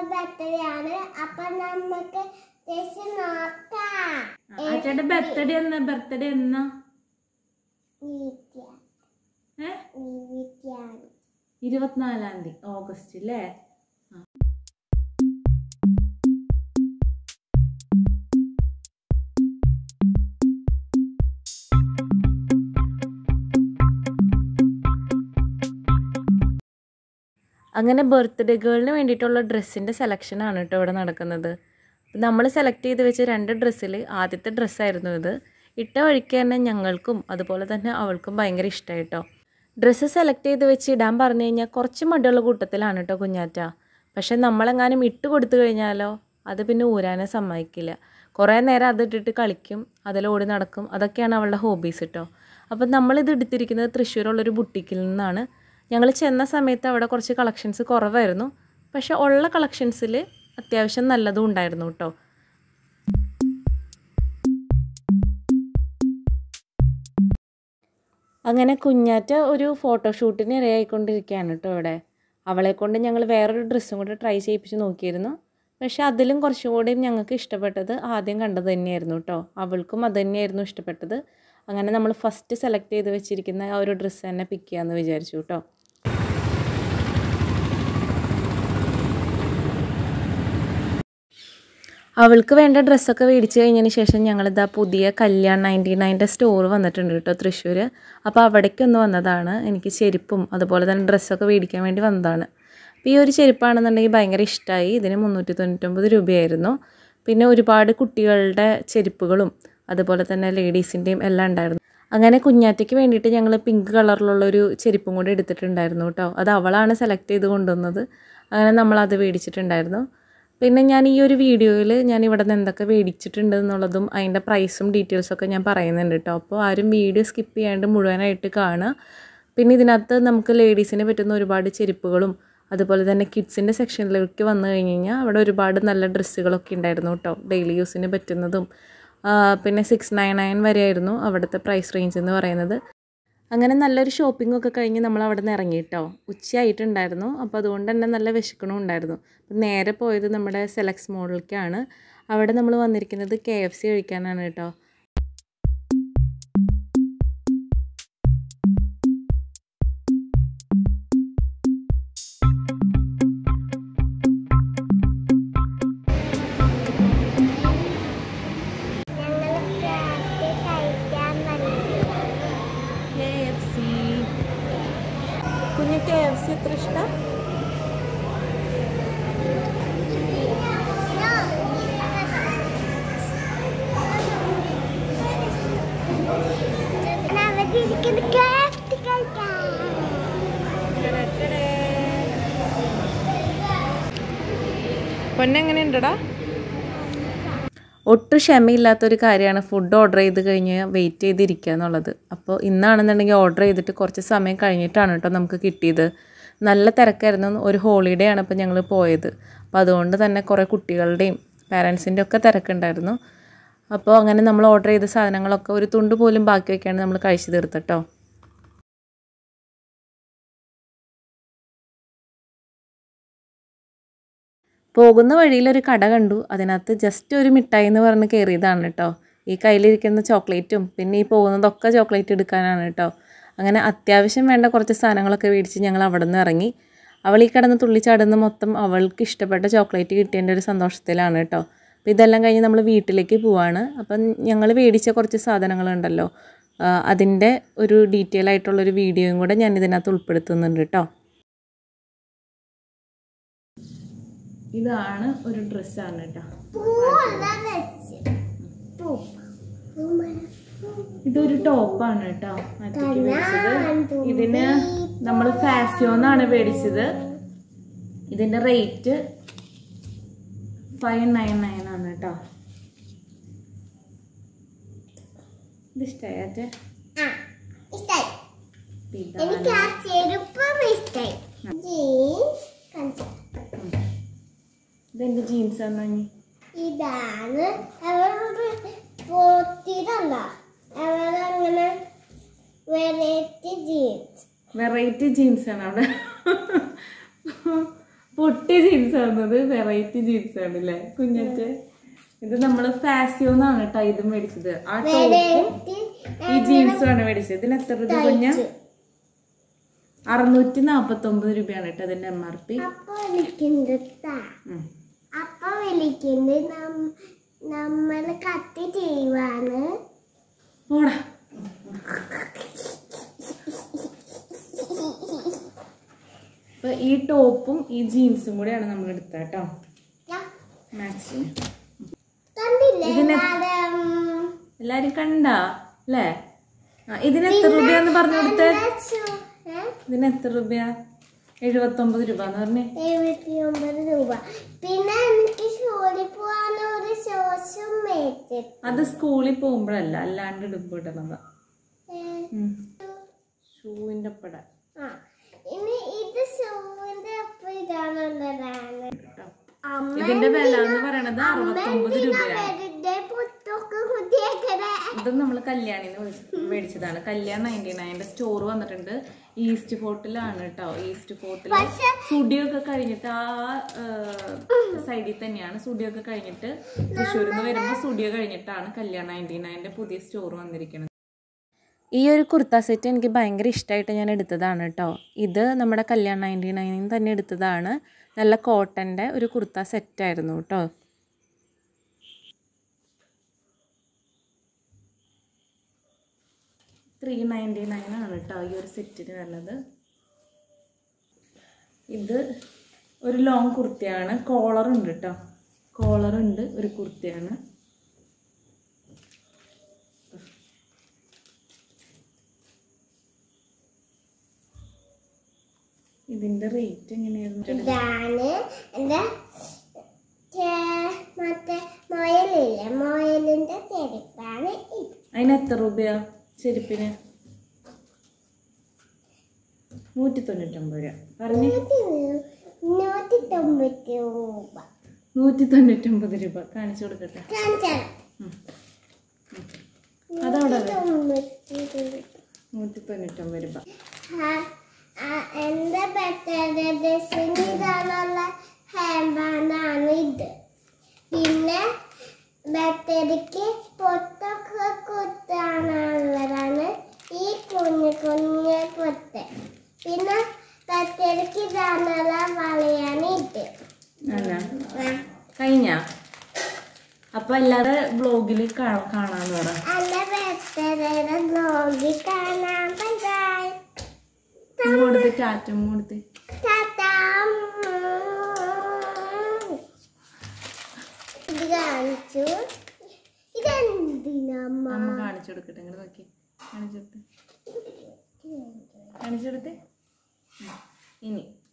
Birthday ആണ് അപ്പൊ നമുക്ക് ചേച്ചി നോക്കാം അച്ഛന്റെ ബർത്ത്ഡേ എന്നാ ബർത്ത്ഡേ എന്നാ നീത്യ ഏ നീത്യാണ് ഇരുപത്തിനാലാം തീയതി ഓഗസ്റ്റ് അല്ലേ ആ. അങ്ങനെ ബർത്ത്ഡേ ഗേളിന് വേണ്ടിയിട്ടുള്ള ഡ്രസ്സിൻ്റെ സെലക്ഷനാണ് കേട്ടോ ഇവിടെ നടക്കുന്നത് നമ്മൾ സെലക്ട് ചെയ്ത് വെച്ച രണ്ട് ഡ്രസ്സിൽ ആദ്യത്തെ ഡ്രസ്സായിരുന്നു ഇത് ഇട്ട വഴിക്ക് തന്നെ ഞങ്ങൾക്കും അതുപോലെ തന്നെ അവൾക്കും ഭയങ്കര ഇഷ്ടമായി കേട്ടോ ഡ്രസ്സ് സെലക്ട് ചെയ്ത് വെച്ച് ഇടാൻ പറഞ്ഞു കഴിഞ്ഞാൽ കുറച്ച് മടിയുള്ള കൂട്ടത്തിലാണ് കേട്ടോ കുഞ്ഞാറ്റ പക്ഷെ നമ്മളെങ്ങാനും ഇട്ട് കൊടുത്തു കഴിഞ്ഞാലോ അത് പിന്നെ ഊരാനെ സമ്മതിക്കില്ല കുറേ നേരം അത് ഇട്ടിട്ട് കളിക്കും അതിലോടി നടക്കും അതൊക്കെയാണ് അവളുടെ ഹോബീസ് കേട്ടോ അപ്പം നമ്മളിത് എടുത്തിരിക്കുന്നത് തൃശ്ശൂരുള്ളൊരു ബുട്ടിക്കിൽ നിന്നാണ് ഞങ്ങൾ ചെന്ന സമയത്ത് അവിടെ കുറച്ച് കളക്ഷൻസ് കുറവായിരുന്നു പക്ഷെ ഉള്ള കളക്ഷൻസിൽ അത്യാവശ്യം നല്ലതും ഉണ്ടായിരുന്നു കേട്ടോ അങ്ങനെ കുഞ്ഞാറ്റ ഒരു ഫോട്ടോഷൂട്ടിന് ഇരയായിക്കൊണ്ടിരിക്കുകയാണ് കേട്ടോ ഇവിടെ അവളെ കൊണ്ട് ഞങ്ങൾ വേറൊരു ഡ്രസ്സും കൂടെ ട്രൈ ചെയ്യിപ്പിച്ച് നോക്കിയിരുന്നു പക്ഷെ അതിലും കുറച്ചും കൂടി ഞങ്ങൾക്ക് ഇഷ്ടപ്പെട്ടത് ആദ്യം കണ്ടത് തന്നെയായിരുന്നു കേട്ടോ അവൾക്കും അത് തന്നെയായിരുന്നു ഇഷ്ടപ്പെട്ടത് അങ്ങനെ നമ്മൾ ഫസ്റ്റ് സെലക്ട് ചെയ്ത് വെച്ചിരിക്കുന്ന ആ ഒരു ഡ്രസ്സ് തന്നെ പിക്ക് ചെയ്യാമെന്ന് വിചാരിച്ചു കേട്ടോ അവൾക്ക് വേണ്ട ഡ്രസ്സൊക്കെ മേടിച്ച് കഴിഞ്ഞതിന് ശേഷം ഞങ്ങളിതാ പുതിയ കല്യാൺ നയൻറ്റി നയൻ്റെ സ്റ്റോർ വന്നിട്ടുണ്ട് കേട്ടോ തൃശ്ശൂർ അപ്പോൾ അവിടേക്കൊന്ന് വന്നതാണ് എനിക്ക് ചെരുപ്പും അതുപോലെ തന്നെ ഡ്രസ്സൊക്കെ മേടിക്കാൻ വേണ്ടി വന്നതാണ് അപ്പോൾ ഈ ഒരു ചെരുപ്പാണെന്നുണ്ടെങ്കിൽ ഭയങ്കര ഇഷ്ടമായി ഇതിന് മുന്നൂറ്റി തൊണ്ണൂറ്റൊമ്പത് രൂപയായിരുന്നു പിന്നെ ഒരുപാട് കുട്ടികളുടെ ചെരുപ്പുകളും അതുപോലെ തന്നെ ലേഡീസിൻ്റെയും എല്ലാം ഉണ്ടായിരുന്നു അങ്ങനെ കുഞ്ഞാറ്റയ്ക്ക് വേണ്ടിയിട്ട് ഞങ്ങൾ പിങ്ക് കളറിലുള്ളൊരു ചെരുപ്പും കൂടി എടുത്തിട്ടുണ്ടായിരുന്നു കേട്ടോ അത് അവളാണ് സെലക്ട് ചെയ്ത് കൊണ്ടുവന്നത് അങ്ങനെ നമ്മളത് മേടിച്ചിട്ടുണ്ടായിരുന്നു പിന്നെ ഞാൻ ഈ ഒരു വീഡിയോയിൽ ഞാൻ ഇവിടെ നിന്ന് എന്തൊക്കെ മേടിച്ചിട്ടുണ്ട് എന്നുള്ളതും അതിൻ്റെ പ്രൈസും ഡീറ്റെയിൽസൊക്കെ ഞാൻ പറയുന്നുണ്ട് കേട്ടോ അപ്പോൾ ആരും വീഡിയോ സ്കിപ്പ് ചെയ്യാണ്ട് മുഴുവനായിട്ട് കാണുക പിന്നെ ഇതിനകത്ത് നമുക്ക് ലേഡീസിന് പറ്റുന്ന ഒരുപാട് ചെരുപ്പുകളും അതുപോലെ തന്നെ കിഡ്സിൻ്റെ സെക്ഷനിലേക്ക് വന്നു കഴിഞ്ഞ് കഴിഞ്ഞാൽ അവിടെ ഒരുപാട് നല്ല ഡ്രസ്സുകളൊക്കെ ഉണ്ടായിരുന്നു കേട്ടോ ഡെയിലി യൂസിന് പറ്റുന്നതും ആ, പിന്നെ സിക്സ് നയൻ നയൻ വരെയായിരുന്നു അവിടുത്തെ പ്രൈസ് റേഞ്ച് എന്ന് പറയുന്നത് അങ്ങനെ നല്ലൊരു ഷോപ്പിംഗ് ഒക്കെ കഴിഞ്ഞ് നമ്മൾ അവിടെ നിന്ന് ഇറങ്ങി കേട്ടോ ഉച്ചയായിട്ടുണ്ടായിരുന്നു അപ്പോൾ അതുകൊണ്ട് തന്നെ നല്ല വിശക്കണവും ഉണ്ടായിരുന്നു അപ്പം നേരെ പോയത് നമ്മുടെ സെലക്സ് മോളിലേക്കാണ് അവിടെ നമ്മൾ വന്നിരിക്കുന്നത് കെ എഫ് സി കഴിക്കാനാണ് കേട്ടോ ഞങ്ങൾ ക്രാഫ്റ്റ് കഴിക്കാൻ വന്നു കെ എഫ് സി കുഞ്ഞ് കെ എഫ് സി എത്ര ഇഷ്ടം അവധിരിക്കുന്ന ക്രാഫ്റ്റ് കഴിക്കാം പൊന്നെങ്ങനെയുണ്ടടാ ഒട്ടും ക്ഷമയില്ലാത്തൊരു കാര്യമാണ് ഫുഡ് ഓർഡർ ചെയ്ത് കഴിഞ്ഞ് വെയിറ്റ് ചെയ്തിരിക്കുക എന്നുള്ളത് അപ്പോൾ ഇന്നാണെന്നുണ്ടെങ്കിൽ ഓർഡർ ചെയ്തിട്ട് കുറച്ച് സമയം കഴിഞ്ഞിട്ടാണ് കേട്ടോ നമുക്ക് കിട്ടിയത് നല്ല തിരക്കായിരുന്നു ഒരു ഹോളിഡേ ആണ് ഇപ്പോൾ ഞങ്ങൾ പോയത് അപ്പോൾ അതുകൊണ്ട് തന്നെ കുറേ കുട്ടികളുടെയും പാരൻസിൻ്റെ ഒക്കെ തിരക്കുണ്ടായിരുന്നു അപ്പോൾ അങ്ങനെ നമ്മൾ ഓർഡർ ചെയ്ത സാധനങ്ങളൊക്കെ ഒരു തുണ്ട് പോലും ബാക്കി വയ്ക്കാണ്ട് നമ്മൾ കഴിച്ചു തീർത്തട്ടോ പോകുന്ന വഴിയിൽ ഒരു കട കണ്ടു അതിനകത്ത് ജസ്റ്റ് ഒരു മിഠായി എന്ന് പറഞ്ഞ് കയറിയതാണ് കേട്ടോ ഈ കയ്യിലിരിക്കുന്ന ചോക്ലേറ്റും പിന്നെ ഈ പോകുന്നതൊക്കെ ചോക്ലേറ്റ് എടുക്കാനാണ് കേട്ടോ അങ്ങനെ അത്യാവശ്യം വേണ്ട കുറച്ച് സാധനങ്ങളൊക്കെ മേടിച്ച് ഞങ്ങൾ അവിടെ നിന്ന് ഇറങ്ങി അവൾ ഈ കിടന്ന് തുള്ളിച്ചാടുന്ന മൊത്തം അവൾക്ക് ഇഷ്ടപ്പെട്ട ചോക്ലേറ്റ് കിട്ടിയതിൻ്റെ ഒരു സന്തോഷത്തിലാണ് കേട്ടോ അപ്പോൾ ഇതെല്ലാം കഴിഞ്ഞ് നമ്മൾ വീട്ടിലേക്ക് പോവാണ് അപ്പം ഞങ്ങൾ മേടിച്ച കുറച്ച് സാധനങ്ങളുണ്ടല്ലോ ആ, അതിൻ്റെ ഒരു ഡീറ്റെയിൽ ആയിട്ടുള്ളൊരു വീഡിയോയും കൂടെ ഞാൻ ഇതിനകത്ത് ഉൾപ്പെടുത്തുന്നുണ്ട് കേട്ടോ ഇതാണ് ഒരു ഡ്രസ്സാണ് കേട്ടോ പൂവല്ല വെച്ച് പൂ ഇതൊരു ടോപ്പാണ് കേട്ടോ മറ്റേക്ക് മേടിച്ചത് ഇതിന് നമ്മൾ ഫാസിയോന്നാണ് മേടിച്ചത് ഇതിന്റെ റേറ്റ് ഫൈവ് നയൻ നയൻ ആണ് കേട്ടോ ഇത് ഇഷ്ടമായേ ആ ഇഷ്ടായി എനിക്ക് ആ ചെരുപ്പം ഇഷ്ടായി ജീൻസ് കാണിച്ചു ഇതെന്റെ ജീൻസ് ആണ് ഇതാണ് അവരുടെ പോത്തിതല്ല അവരങ്ങനെ വെറൈറ്റി ജീൻസ് വെറൈറ്റി ജീൻസ് ആണ് അവിടെ പൊട്ടിയ ജീൻസ് ആവുന്നത് വെറൈറ്റി ജീൻസ് ആണ് അല്ലേ കുഞ്ഞത്തെ ഇത് നമ്മള് ഫാസിയോന്നാണ് കേട്ടോ ഇത് മേടിച്ചത് ആ ടോപ്പും ഈ ജീൻസും ആണ് മേടിച്ചത് ഇതിന് എത്ര രൂപ കുഞ്ഞ അറുന്നൂറ്റി നാപ്പത്തി ഒമ്പത് രൂപയാണ് കേട്ടോ അതിന്റെ എം ആർ പി അപ്പൊ വിളിക്കുന്നത് അപ്പൊ വിളിക്കുന്നത് നം- നമ്മള് കട്ട് ചെയ്യുവാണ് പോടാ അപ്പൊ ഈ ടോപ്പും ഈ ജീൻസും കൂടെയാണ് നമ്മൾ എടുത്തത് കേട്ടോ യാ. മാക്സിന് കണ്ടില്ലേ ഇതിന് നാടൻ എല്ലാരും കണ്ടാ അല്ലേ ആ ഇതിന് എത്ര രൂപയാന്ന് പറഞ്ഞു കൊടുത്തേ ചു- ഏ? ഇതിന് എത്ര രൂപയാ എഴുപത്തൊമ്പത് രൂപ എന്ന് പറഞ്ഞേ എഴുപത്തി ഒമ്പത് രൂപ പിന്നെ എനിക്ക് സ്കൂളിൽ പോവാൻ ഒരു ശോശം മേടിച്ചു അത് സ്കൂളിൽ പോകുമ്പോഴല്ല അല്ലാണ്ട് ഇടുമ്പോ ഇടണതാ ഷൂവിന്റെ ഒപ്പട ആ ഇനി ഇത് ഷൂവിന്റെ ഒപ്പം ഇടാനുള്ളതാണ് അമ്മ ഇതിന്റെ വില എന്ന് പറയണത് അറുപത്തൊമ്പത് രൂപയാണ് വെറുതെ പുത്തൊക്കെ കുത്തിയേക്കണേ ഇത് നമ്മൾ കല്യാണിന്ന് വിളിച്ച- മേടിച്ചതാണ് കല്യാൺ നയൻറ്റി നയൻ്റെ സ്റ്റോർ വന്നിട്ടുണ്ട് ഈസ്റ്റ് ഫോർട്ടിലാണ് കേട്ടോ ഈസ്റ്റ് ഫോർട്ടിൽ സ്റ്റുഡിയോ ഒക്കെ കഴിഞ്ഞിട്ട് ആ സൈഡിൽ തന്നെയാണ് സ്റ്റുഡിയോ ഒക്കെ കഴിഞ്ഞിട്ട് തൃശ്ശൂരിൽ നിന്ന് വരുമ്പോൾ സ്റ്റുഡിയോ കഴിഞ്ഞിട്ടാണ് കല്യാൺ നയൻറ്റി നയൻ്റെ പുതിയ സ്റ്റോർ വന്നിരിക്കുന്നത് ഈ ഒരു കുർത്ത സെറ്റ് എനിക്ക് ഭയങ്കര ഇഷ്ടമായിട്ട് ഞാൻ എടുത്തതാണ് കേട്ടോ ഇത് നമ്മുടെ കല്യാൺ നയൻറ്റി നയനിൽ തന്നെ എടുത്തതാണ് നല്ല കോട്ടൻ്റെ ഒരു കുർത്ത സെറ്റായിരുന്നു കേട്ടോ ത്രീ നയൻറ്റി നയൻ ആണ് കേട്ടോ ഈ ഒരു സെറ്റിന് വരുന്നത് ഇത് ഒരു ലോങ് കുർത്തിയാണ് കോളർ ഉണ്ട് കേട്ടോ കോളർ ഉണ്ട് ഒരു കുർത്തിയാണ് ഇതിന്റെ റേറ്റ് എങ്ങനെയായിരുന്നു ഇതാണ് എന്റെ ചേ- മറ്റേ മൊയലില്ലേ മൊയലിന്റെ ചെരുപ്പാണ് ഇത് അതിന് എത്ര രൂപയാ ചെരുപ്പിന് നൂറ്റി തൊണ്ണൂറ്റൊമ്പത് രൂപ പറഞ്ഞേ നൂറ്റി നൂറ്റി തൊണ്ണൂറ്റി രൂപ നൂറ്റി തൊണ്ണൂറ്റൊമ്പത് രൂപ കാണിച്ചു കൊടുക്കട്ടെ കാണിച്ചാൽ ഉം. അതവിടെ വെ. തൊണ്ണൂറ്റി രൂപ നൂറ്റി തൊണ്ണൂറ്റൊമ്പത് രൂപ ആ, ആ, എന്റെ ബർത്ത്ഡേ ഡ്രസ്സിന് ഇടാനുള്ള ഹാൻഡ് ബാൻഡാണ് ഇത് പിന്നെ ബർത്ത്ഡേക്ക് പൊത്തൊക്കെ കുത്താനുള്ളതാണ് ഈ കുഞ്ഞു കുഞ്ഞു പൊത്ത് പിന്നെ ബർത്ത്ഡേക്ക് ഇടാനുള്ള വളയാണ് ഇത് അല്ല ആ, കഴിഞ്ഞ അപ്പൊ എല്ലാവരുടെ ബ്ലോഗിൽ കാണാന്ന് പറ എന്റെ ബർത്ത്ഡേയുടെ ബ്ലോഗിൽ കാണാൻ ബൈ ഉമ്മ കൊടുത്ത് ടാറ്റും കൊടുത്ത് ടാറ്റാം. ഇത് കാണിച്ചു ഇതെന്തിനമ്മ അമ്മ കാണിച്ചു കൊടുക്കട്ടെ ഇങ്ങോട്ട് നോക്കി കാണിച്ചു കൊടുത്ത് കാണിച്ചു കൊടുത്ത് ഉം. ഇനി